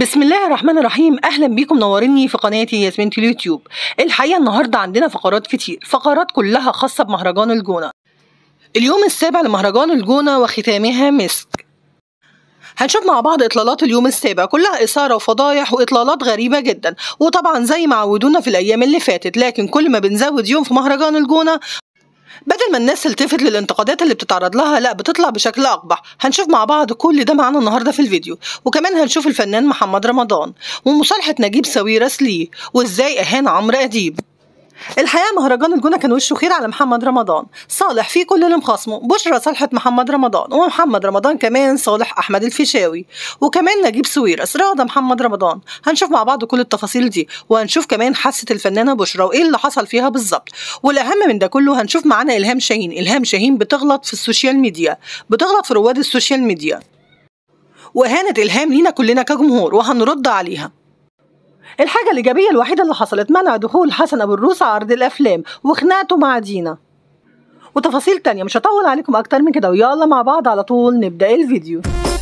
بسم الله الرحمن الرحيم اهلا بيكم منوريني في قناتي ياسمين اليوتيوب الحقيقه النهارده عندنا فقرات كتير فقرات كلها خاصه بمهرجان الجونه اليوم السابع لمهرجان الجونه وختامها مسك هنشوف مع بعض اطلالات اليوم السابع كلها اثاره وفضايح واطلالات غريبه جدا وطبعا زي ما عودونا في الايام اللي فاتت لكن كل ما بنزود يوم في مهرجان الجونه بدل ما الناس تلتفت للانتقادات اللي بتتعرض لها لا بتطلع بشكل اقبح هنشوف مع بعض كل ده معانا النهارده في الفيديو وكمان هنشوف الفنان محمد رمضان ومصالحه نجيب ساويرس ليه وازاي اهان عمرو اديب الحقيقه مهرجان الجونه كان وشه خير على محمد رمضان صالح فيه كل اللي مخاصمه بشرى صالحه محمد رمضان ومحمد رمضان كمان صالح احمد الفيشاوي وكمان نجيب سويرس راضى محمد رمضان هنشوف مع بعض كل التفاصيل دي وهنشوف كمان حاسه الفنانه بشرى وايه اللي حصل فيها بالظبط والاهم من ده كله هنشوف معانا الهام شاهين الهام شاهين بتغلط في السوشيال ميديا بتغلط في رواد السوشيال ميديا واهانه الهام لينا كلنا كجمهور وهنرد عليها الحاجة الإيجابية الوحيدة اللي حصلت منع دخول حسن أبو الروس عرض الأفلام وخناقته مع دينا وتفاصيل تانية مش هطول عليكم أكتر من كده ويلا مع بعض على طول نبدأ الفيديو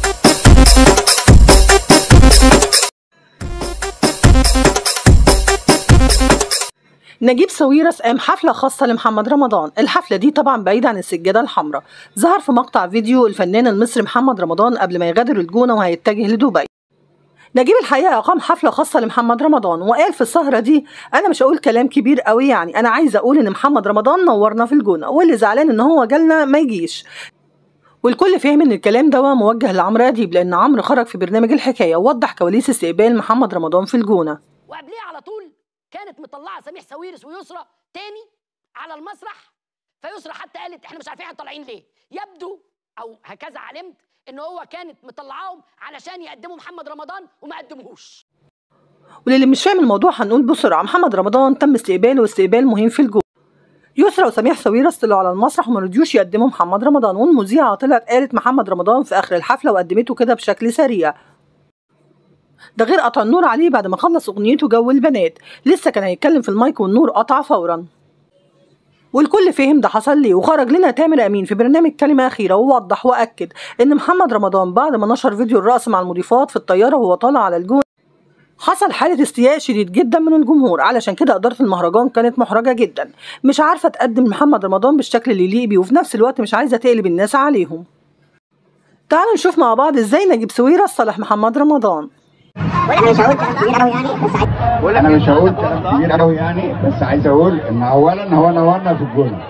نجيب ساويرس قام حفلة خاصة لمحمد رمضان الحفلة دي طبعا بعيدة عن السجادة الحمراء ظهر في مقطع فيديو الفنان المصري محمد رمضان قبل ما يغادر الجونة وهيتجه لدبي نجيب الحقيقه اقام حفله خاصه لمحمد رمضان وقال في السهره دي انا مش هقول كلام كبير قوي يعني انا عايزه اقول ان محمد رمضان نورنا في الجونه واللي زعلان ان هو جالنا ما يجيش والكل فهم ان الكلام ده موجه لعمرو اديب لان عمرو خرج في برنامج الحكايه ووضح كواليس استقبال محمد رمضان في الجونه وقبليه على طول كانت مطلعه سميح ساويرس ويسرى تاني على المسرح فيسرى حتى قالت احنا مش عارفين احنا طالعين ليه يبدو او هكذا علمت ان هو كانت مطلعاهم علشان يقدموا محمد رمضان وما قدموهوش وللي مش فاهم الموضوع هنقول بسرعه محمد رمضان تم استقباله استقبال مهم في الجو يسرا وسميح ساويرس طلعوا على المسرح وما رضيوش يقدموا محمد رمضان والمذيعه طلعت قالت محمد رمضان في اخر الحفله وقدمته كده بشكل سريع ده غير قطع النور عليه بعد ما خلص اغنيته جو البنات لسه كان هيتكلم في المايك والنور قطع فورا والكل فهم ده حصل ليه وخرج لنا تامر امين في برنامج كلمه اخيره ووضح واكد ان محمد رمضان بعد ما نشر فيديو الرقص مع المضيفات في الطياره وهو طالع على الجون حصل حالة استياء شديد جدا من الجمهور علشان كده إدارة المهرجان كانت محرجة جدا مش عارفة تقدم محمد رمضان بالشكل اللي يليق بيه وفي نفس الوقت مش عايزة تقلب الناس عليهم تعالوا نشوف مع بعض ازاي نجيب سويرس صالح محمد رمضان انا مش هقول كلام كبير قوي يعني بس عايز بقول انا مش هقول كلام كبير قوي يعني بس عايز اقول ان اولا هو نورنا في الجونه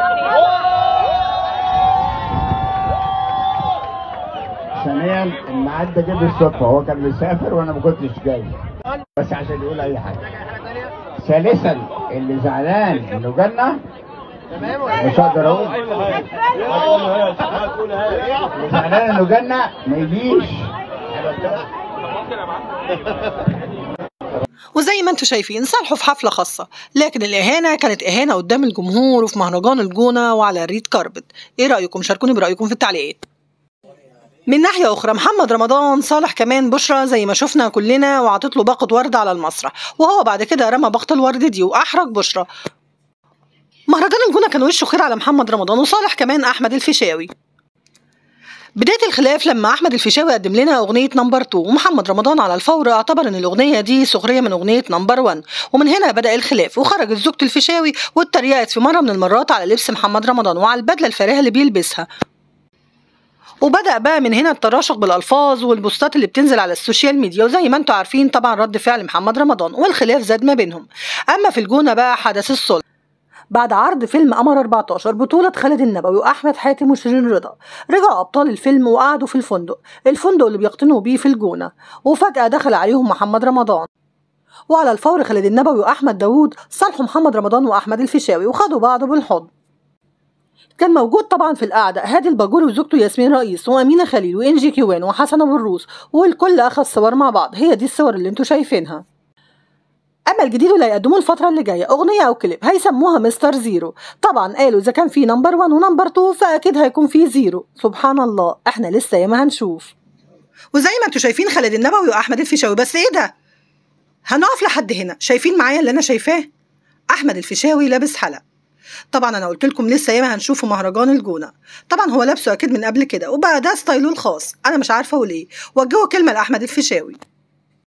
ثانيا الميعاد ده جه بالصدفه هو كان مسافر وانا ما كنتش جاي بس عشان يقول اي حاجه ثالثا اللي زعلان انه جالنا مش هقدر اقول اللي زعلان انه جالنا ما يجيش وزي ما انتم شايفين صالحوا في حفلة خاصة لكن الإهانة كانت إهانة قدام الجمهور وفي مهرجان الجونة وعلى الريد كاربت إيه رأيكم شاركوني برأيكم في التعليقات من ناحية أخرى محمد رمضان صالح كمان بشرى زي ما شفنا كلنا وعطت له باقة ورد على المسرح وهو بعد كده رمى باقة الورد دي وأحرج بشرى مهرجان الجونة كان وشه خير على محمد رمضان وصالح كمان أحمد الفيشاوي بداية الخلاف لما أحمد الفيشاوي قدم لنا أغنية نمبر 2 ومحمد رمضان على الفور اعتبر إن الأغنية دي سخرية من أغنية نمبر 1 ومن هنا بدأ الخلاف وخرجت زوجة الفيشاوي واتريقت في مرة من المرات على لبس محمد رمضان وعلى البدلة الفارهة اللي بيلبسها وبدأ بقى من هنا التراشق بالألفاظ والبوستات اللي بتنزل على السوشيال ميديا وزي ما انتم عارفين طبعا رد فعل محمد رمضان والخلاف زاد ما بينهم أما في الجونة بقى حدث الصلح بعد عرض فيلم قمر 14 بطولة خالد النبوي وأحمد حاتم وشيرين رضا رجعوا أبطال الفيلم وقعدوا في الفندق الفندق اللي بيقتنوا بيه في الجونة وفجأة دخل عليهم محمد رمضان وعلى الفور خالد النبوي وأحمد داوود صالحوا محمد رمضان وأحمد الفيشاوي وخدوا بعض بالحضن كان موجود طبعا في القعدة هادي الباجوري وزوجته ياسمين رئيس وأمينة خليل وإنجي كيوان وحسن أبو الروس والكل أخذ صور مع بعض هي دي الصور اللي انتوا شايفينها اما الجديد اللي هيقدموه الفتره اللي جايه اغنيه او كليب هيسموها مستر زيرو طبعا قالوا اذا كان في نمبر 1 ونمبر 2 فاكيد هيكون في زيرو سبحان الله احنا لسه ياما هنشوف وزي ما انتوا شايفين خالد النبوي واحمد الفيشاوي بس ايه ده هنقف لحد هنا شايفين معايا اللي انا شايفاه احمد الفيشاوي لابس حلق طبعا انا قلت لكم لسه ياما هنشوفه مهرجان الجونه طبعا هو لابسه اكيد من قبل كده وبقى ده ستايله الخاص انا مش عارفه وليه وجهوا كلمه لاحمد الفيشاوي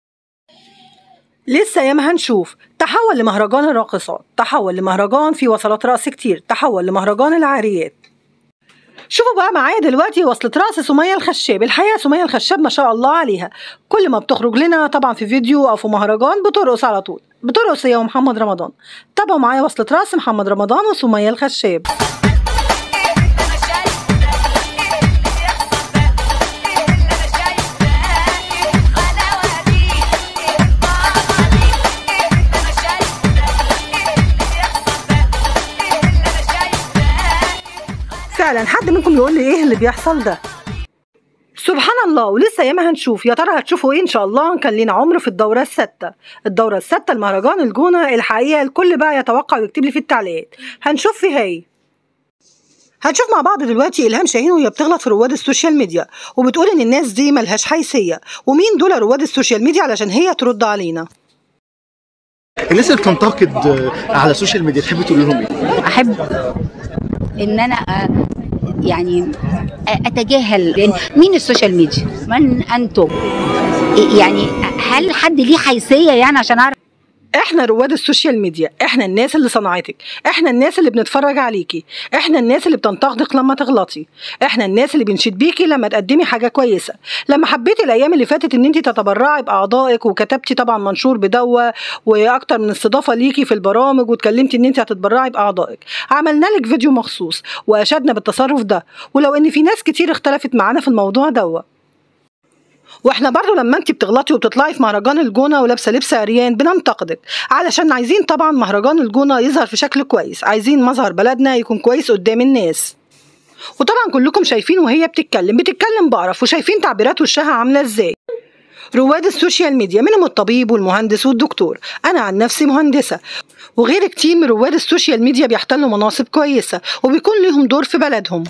لسه ياما هنشوف تحول لمهرجان الراقصات تحول لمهرجان في وصلات رقص كتير تحول لمهرجان العاريات شوفوا بقى معايا دلوقتي وصلة رأس سمية الخشاب الحقيقة سمية الخشاب ما شاء الله عليها كل ما بتخرج لنا طبعا في فيديو أو في مهرجان بترقص على طول بترقص هي ومحمد رمضان تابعوا معايا وصلة رأس محمد رمضان وسمية الخشاب فعلا حد منكم يقول لي ايه اللي بيحصل ده سبحان الله ولسه ياما هنشوف يا ترى هتشوفوا ايه ان شاء الله كان لينا عمر في الدوره السادسه الدوره السادسه المهرجان الجونه الحقيقه الكل بقى يتوقع ويكتب لي في التعليقات هنشوف فيها ايه هنشوف مع بعض دلوقتي الهام شاهين وهي بتغلط في رواد السوشيال ميديا وبتقول ان الناس دي ملهاش حيثيه ومين دول رواد السوشيال ميديا علشان هي ترد علينا الناس اللي بتنتقد آه، على السوشيال ميديا تحب تقول لهم ايه؟ احب ان انا آه، يعني آه، اتجاهل لأن مين السوشيال ميديا من انتم يعني هل حد ليه حيثيه يعني عشان اعرف احنا رواد السوشيال ميديا احنا الناس اللي صنعتك احنا الناس اللي بنتفرج عليكي احنا الناس اللي بتنتقدك لما تغلطي احنا الناس اللي بنشيد بيكي لما تقدمي حاجه كويسه لما حبيتي الايام اللي فاتت ان انت تتبرعي باعضائك وكتبتي طبعا منشور بدوه واكتر من استضافه ليكي في البرامج واتكلمتي ان انت هتتبرعي باعضائك عملنا لك فيديو مخصوص واشدنا بالتصرف ده ولو ان في ناس كتير اختلفت معانا في الموضوع دوه واحنا برضو لما انت بتغلطي وبتطلعي في مهرجان الجونه ولابسه لبس عريان بننتقدك علشان عايزين طبعا مهرجان الجونه يظهر في شكل كويس عايزين مظهر بلدنا يكون كويس قدام الناس وطبعا كلكم شايفين وهي بتتكلم بتتكلم بقرف وشايفين تعبيرات وشها عامله ازاي رواد السوشيال ميديا منهم الطبيب والمهندس والدكتور انا عن نفسي مهندسه وغير كتير من رواد السوشيال ميديا بيحتلوا مناصب كويسه وبيكون ليهم دور في بلدهم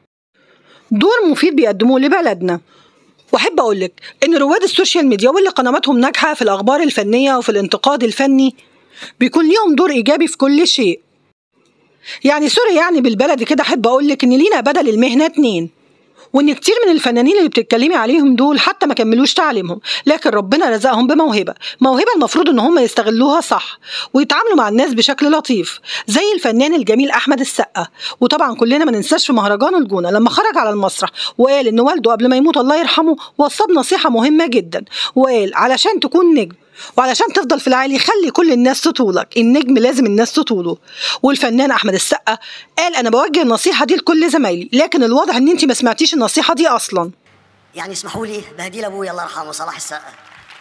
دور مفيد بيقدموه لبلدنا واحب اقول لك ان رواد السوشيال ميديا واللي قنواتهم ناجحه في الاخبار الفنيه وفي الانتقاد الفني بيكون ليهم دور ايجابي في كل شيء يعني سوري يعني بالبلد كده احب اقول لك ان لينا بدل المهنه اتنين وان كتير من الفنانين اللي بتتكلمي عليهم دول حتى ما كملوش تعليمهم لكن ربنا رزقهم بموهبه موهبه المفروض ان هم يستغلوها صح ويتعاملوا مع الناس بشكل لطيف زي الفنان الجميل احمد السقا وطبعا كلنا ما ننساش في مهرجان الجونه لما خرج على المسرح وقال ان والده قبل ما يموت الله يرحمه وصى بنصيحه مهمه جدا وقال علشان تكون نجم وعلشان تفضل في العالي خلي كل الناس تطولك النجم لازم الناس تطوله والفنان احمد السقا قال انا بوجه النصيحه دي لكل زمايلي لكن الواضح ان انت ما سمعتيش النصيحه دي اصلا يعني اسمحوا لي بهدي لابويا الله يرحمه صلاح السقا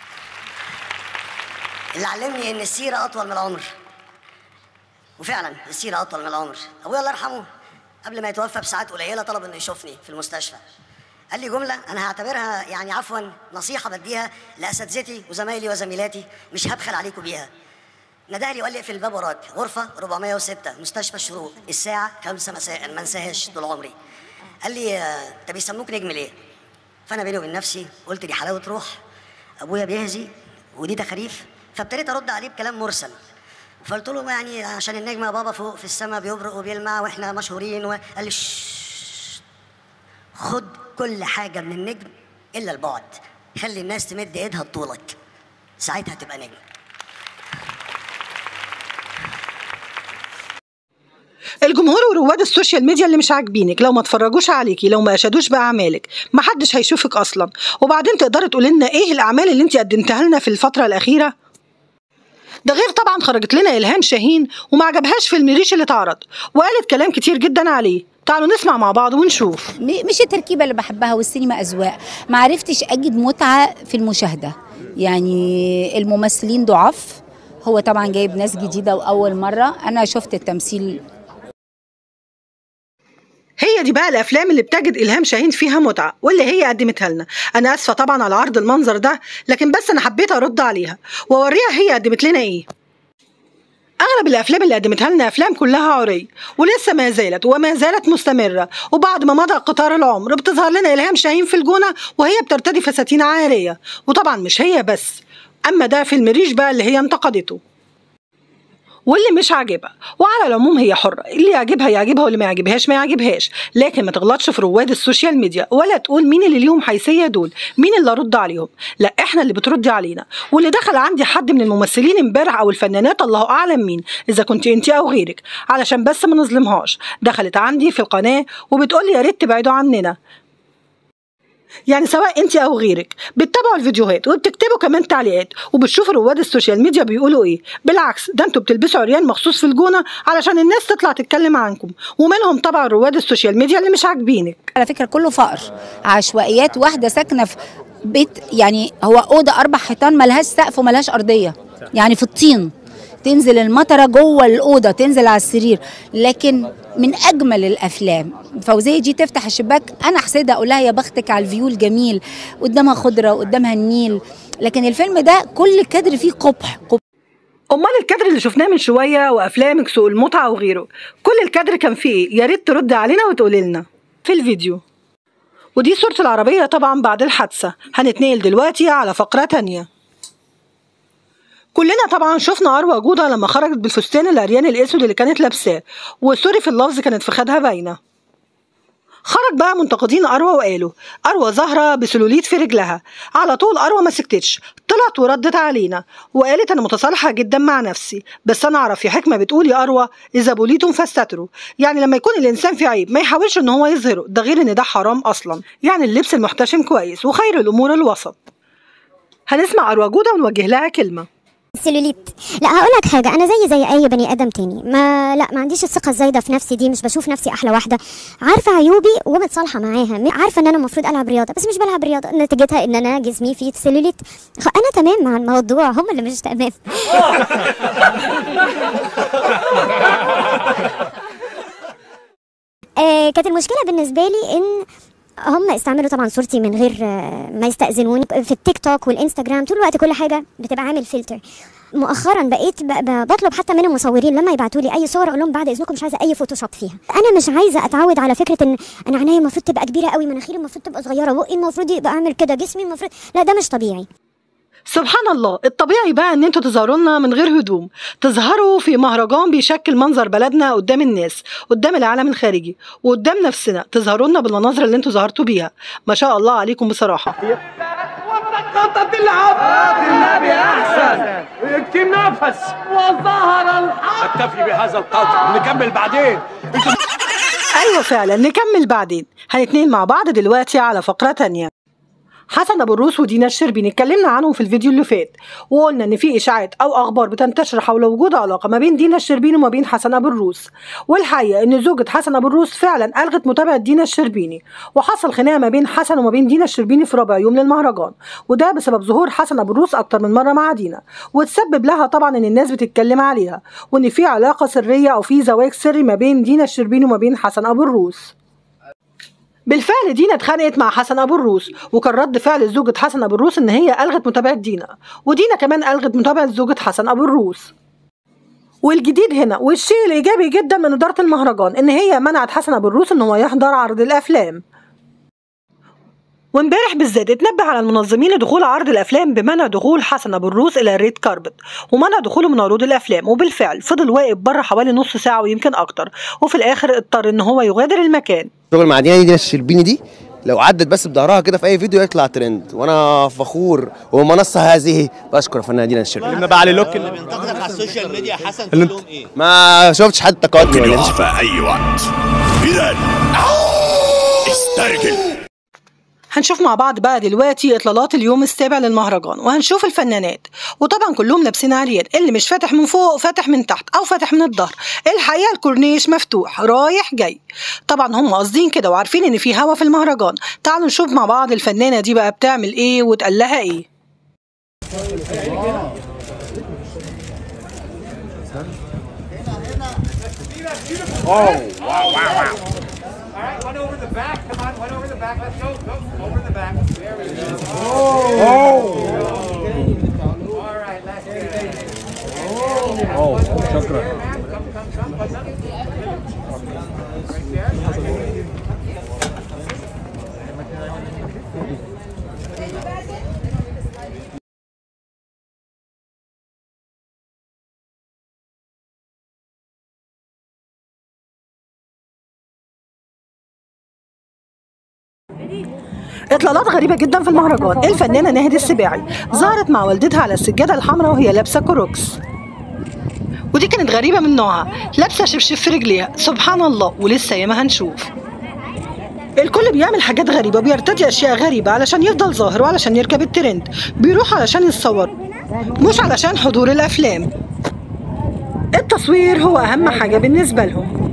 اللي علمني ان السيره اطول من العمر وفعلا السيره اطول من العمر ابويا الله يرحمه قبل ما يتوفى بساعات قليله طلب انه يشوفني في المستشفى قال لي جمله انا هعتبرها يعني عفوا نصيحه بديها لاساتذتي وزمايلي وزميلاتي مش هبخل عليكم بيها ندهلي لي وقال لي اقفل الباب وراك غرفه 406 مستشفى الشروق الساعه 5 مساء ما انساهاش طول عمري قال لي آه، انت بيسموك نجم ليه فانا بيني وبين نفسي قلت دي حلاوه روح ابويا بيهزي ودي تخاريف فابتديت ارد عليه بكلام مرسل فقلت له يعني عشان النجم يا بابا فوق في السماء بيبرق وبيلمع واحنا مشهورين وقال لي "ششش، خد كل حاجه من النجم الا البعد خلي الناس تمد ايدها لطولك ساعتها تبقى نجم الجمهور ورواد السوشيال ميديا اللي مش عاجبينك لو ما اتفرجوش عليكي لو ما اشادوش باعمالك محدش هيشوفك اصلا وبعدين تقدري تقولي لنا ايه الاعمال اللي انت قدمتها لنا في الفتره الاخيره ده غير طبعا خرجت لنا الهام شاهين وما عجبهاش فيلم ريش اللي اتعرض وقالت كلام كتير جدا عليه تعالوا نسمع مع بعض ونشوف م- مش التركيبه اللي بحبها والسينما اذواق ما عرفتش اجد متعه في المشاهده يعني الممثلين ضعاف هو طبعا جايب ناس جديده واول مره انا شفت التمثيل هي دي بقى الافلام اللي بتجد الهام شاهين فيها متعه واللي هي قدمتها لنا انا اسفه طبعا على عرض المنظر ده لكن بس انا حبيت ارد عليها واوريها هي قدمت لنا ايه اغلب الافلام اللي قدمتها لنا افلام كلها عري ولسه ما زالت وما زالت مستمره وبعد ما مضى قطار العمر بتظهر لنا الهام شاهين في الجونه وهي بترتدي فساتين عاريه وطبعا مش هي بس اما ده فيلم ريش بقى اللي هي انتقدته واللي مش عاجبها وعلى العموم هي حرة اللي يعجبها يعجبها واللي ما يعجبهاش ما يعجبهاش لكن ما تغلطش في رواد السوشيال ميديا ولا تقول مين اللي ليهم حيثية دول مين اللي ارد عليهم لا احنا اللي بتردي علينا واللي دخل عندي حد من الممثلين امبارح او الفنانات الله اعلم مين اذا كنت انت او غيرك علشان بس ما نظلمهاش دخلت عندي في القناة وبتقول لي يا ريت تبعدوا عننا يعني سواء انت او غيرك بتتابعوا الفيديوهات وبتكتبوا كمان تعليقات وبتشوفوا رواد السوشيال ميديا بيقولوا ايه بالعكس ده انتوا بتلبسوا عريان مخصوص في الجونه علشان الناس تطلع تتكلم عنكم ومنهم طبعا رواد السوشيال ميديا اللي مش عاجبينك على فكره كله فقر عشوائيات واحده ساكنه في بيت يعني هو اوضه اربع حيطان ملهاش سقف وملهاش ارضيه يعني في الطين تنزل المطره جوه الاوضه تنزل على السرير لكن من اجمل الافلام فوزيه دي تفتح الشباك انا احسدها اقول لها يا بختك على الفيو الجميل قدامها خضره قدامها النيل لكن الفيلم ده كل كادر فيه قبح قبح امال الكادر اللي شفناه من شويه وافلامك سوق المتعه وغيره كل الكادر كان فيه ايه يا ريت ترد علينا وتقولي لنا في الفيديو ودي صورة العربية طبعا بعد الحادثة هنتنقل دلوقتي على فقرة تانية كلنا طبعا شفنا أروى جودة لما خرجت بالفستان العريان الأسود اللي كانت لابساه وسوري في اللفظ كانت في خدها باينة خرج بقى منتقدين أروى وقالوا أروى ظاهرة بسلوليت في رجلها على طول أروى ما سكتتش طلعت وردت علينا وقالت أنا متصالحة جدا مع نفسي بس أنا أعرف في حكمة بتقول يا أروى إذا بوليتم فاستتروا يعني لما يكون الإنسان في عيب ما يحاولش إن هو يظهره ده غير إن ده حرام أصلا يعني اللبس المحتشم كويس وخير الأمور الوسط هنسمع أروى جودة ونوجه لها كلمة السلوليت لا هقول لك حاجه انا زي زي اي بني ادم تاني ما لا ما عنديش الثقه الزايده في نفسي دي مش بشوف نفسي احلى واحده عارفه عيوبي ومتصالحه معاها م- عارفه ان انا المفروض العب رياضه بس مش بلعب رياضه نتيجتها ان انا جسمي فيه سلوليت خ- انا تمام مع الموضوع هم اللي مش تمام آه، كانت المشكله بالنسبه لي ان هم استعملوا طبعا صورتي من غير آه، ما يستأذنوني في التيك توك والانستجرام طول الوقت كل حاجه بتبقى عامل فلتر مؤخرا بقيت ب- ب- بطلب حتى من المصورين لما يبعتوا لي اي صور اقول لهم بعد اذنكم مش عايزه اي فوتوشوب فيها انا مش عايزه اتعود على فكره ان انا عينيا المفروض تبقى كبيره قوي مناخيري المفروض تبقى صغيره بقي المفروض يبقى عامل كده جسمي المفروض لا ده مش طبيعي سبحان الله الطبيعي بقى ان انتوا تظهروا لنا من غير هدوم تظهروا في مهرجان بيشكل منظر بلدنا قدام الناس قدام العالم الخارجي وقدام نفسنا تظهروا لنا بالمناظر اللي انتوا ظهرتوا بيها ما شاء الله عليكم بصراحه خطة العب النبي أحسن اكتم نفس وظهر الحق أكتفي بهذا القدر نكمل بعدين ايوه فعلا نكمل بعدين هنتنقل مع بعض دلوقتي على فقره تانية حسن ابو الروس ودينا الشربيني اتكلمنا عنهم في الفيديو اللي فات وقلنا ان في اشاعات او اخبار بتنتشر حول وجود علاقه ما بين دينا الشربيني وما بين حسن ابو الروس والحقيقه ان زوجة حسن ابو الروس فعلا الغت متابعه دينا الشربيني وحصل خناقه ما بين حسن وما بين دينا الشربيني في رابع يوم للمهرجان وده بسبب ظهور حسن ابو الروس اكتر من مره مع دينا وتسبب لها طبعا ان الناس بتتكلم عليها وان في علاقه سريه او في زواج سري ما بين دينا الشربيني وما بين حسن ابو الروس بالفعل دينا اتخانقت مع حسن ابو الروس وكان رد فعل زوجة حسن ابو الروس ان هي الغت متابعة دينا ودينا كمان الغت متابعة زوجة حسن ابو الروس والجديد هنا والشيء الايجابي جدا من اداره المهرجان ان هي منعت حسن ابو الروس ان هو يحضر عرض الافلام وامبارح بالذات اتنبه على المنظمين لدخول عرض الافلام بمنع دخول حسن ابو الروس الى الريد كاربت ومنع دخوله من عروض الافلام وبالفعل فضل واقف بره حوالي نص ساعه ويمكن اكتر وفي الاخر اضطر ان هو يغادر المكان شغل مع دينا دي الشربيني دي لو عدت بس بظهرها كده في اي فيديو يطلع ترند وانا فخور ومنصه هذه بشكر فنانه دينا الشربيني كلمنا بقى على اللوك اللي بينتقدك على السوشيال ميديا حسن اللي تقول لهم ايه؟ ما شفتش حد تقدم ولا في اي وقت اذا استرجل هنشوف مع بعض بقى دلوقتي اطلالات اليوم السابع للمهرجان وهنشوف الفنانات وطبعا كلهم لابسين عريان اللي مش فاتح من فوق فاتح من تحت او فاتح من الظهر الحقيقه الكورنيش مفتوح رايح جاي طبعا هم قاصدين كده وعارفين ان في هوا في المهرجان تعالوا نشوف مع بعض الفنانه دي بقى بتعمل ايه وتقال لها ايه Oh, wow, wow, wow. All right, one over the back. Come on, one over the back. Let's go. Go over the back. There we go. Oh. All right, last get Oh, shukran. Come, come, come. Right there. اطلالات غريبة جدا في المهرجان الفنانة ناهد السباعي ظهرت مع والدتها على السجادة الحمراء وهي لابسة كروكس ودي كانت غريبة من نوعها لابسة شبشب في رجليها سبحان الله ولسه ياما هنشوف الكل بيعمل حاجات غريبة وبيرتدي أشياء غريبة علشان يفضل ظاهر وعلشان يركب الترند بيروح علشان يتصور مش علشان حضور الأفلام التصوير هو أهم حاجة بالنسبة لهم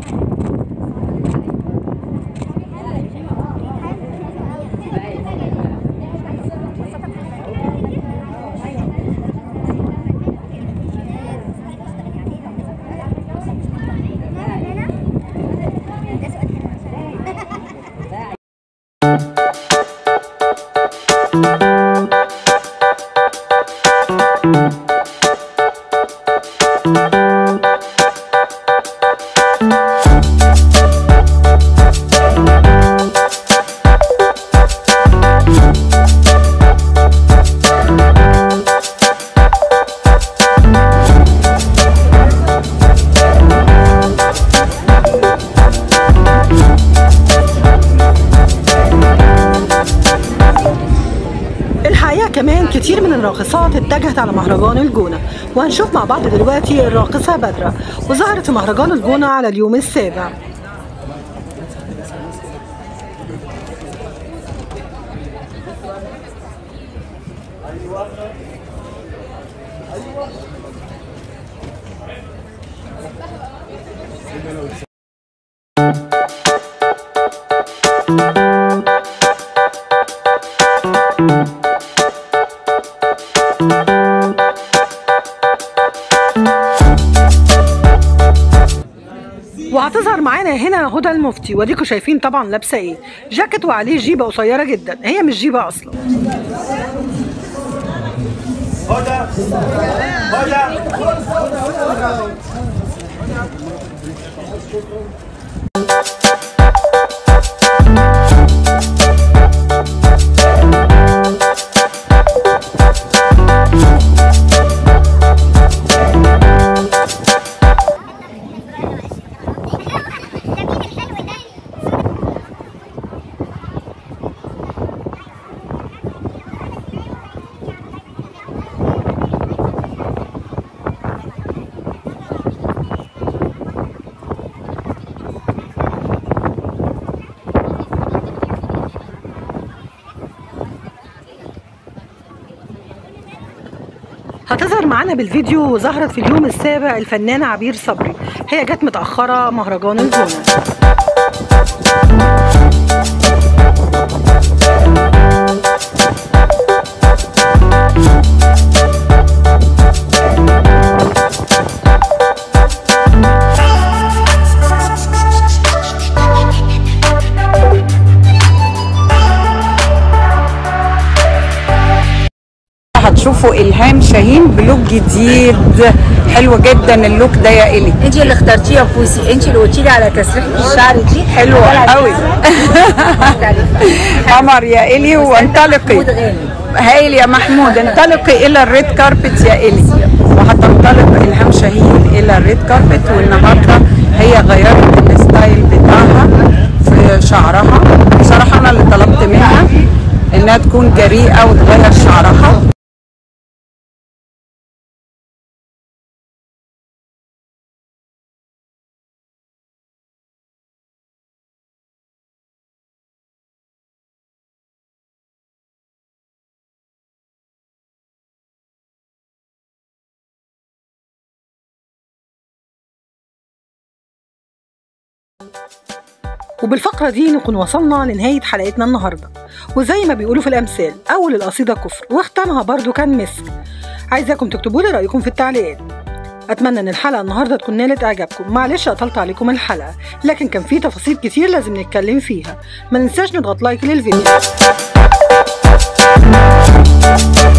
الحقيقة كمان كتير من الراقصات اتجهت على مهرجان الجونة وهنشوف مع بعض دلوقتي الراقصة بدرة وظهرت في مهرجان الجونة على اليوم السابع وهتظهر معانا هنا هدى المفتي واديكوا شايفين طبعا لابسه ايه جاكيت وعليه جيبه قصيره جدا هي مش جيبه اصلا هتظهر معانا بالفيديو وظهرت في اليوم السابع الفنانة عبير صبري هي جت متأخرة مهرجان الجونة هتشوفوا الهام شاهين بلوك جديد حلو جدا اللوك ده يا الي انت اللي اخترتيه يا بوسي انت اللي قلتي لي على تسريحه الشعر دي حلوه قوي قمر يا الي وانطلقي هايل يا محمود انطلقي الى الريد كاربت يا الي وهتنطلق الهام شاهين الى الريد كاربت والنهارده هي غيرت الستايل بتاعها في شعرها بصراحه انا اللي طلبت منها انها تكون جريئه وتغير شعرها وبالفقرة دي نكون وصلنا لنهاية حلقتنا النهاردة وزي ما بيقولوا في الأمثال أول القصيدة كفر واختامها برضو كان مسك عايزاكم تكتبوا لي رأيكم في التعليقات أتمنى إن الحلقة النهاردة تكون نالت إعجابكم معلش قطلت عليكم الحلقة لكن كان في تفاصيل كتير لازم نتكلم فيها ما ننساش نضغط لايك للفيديو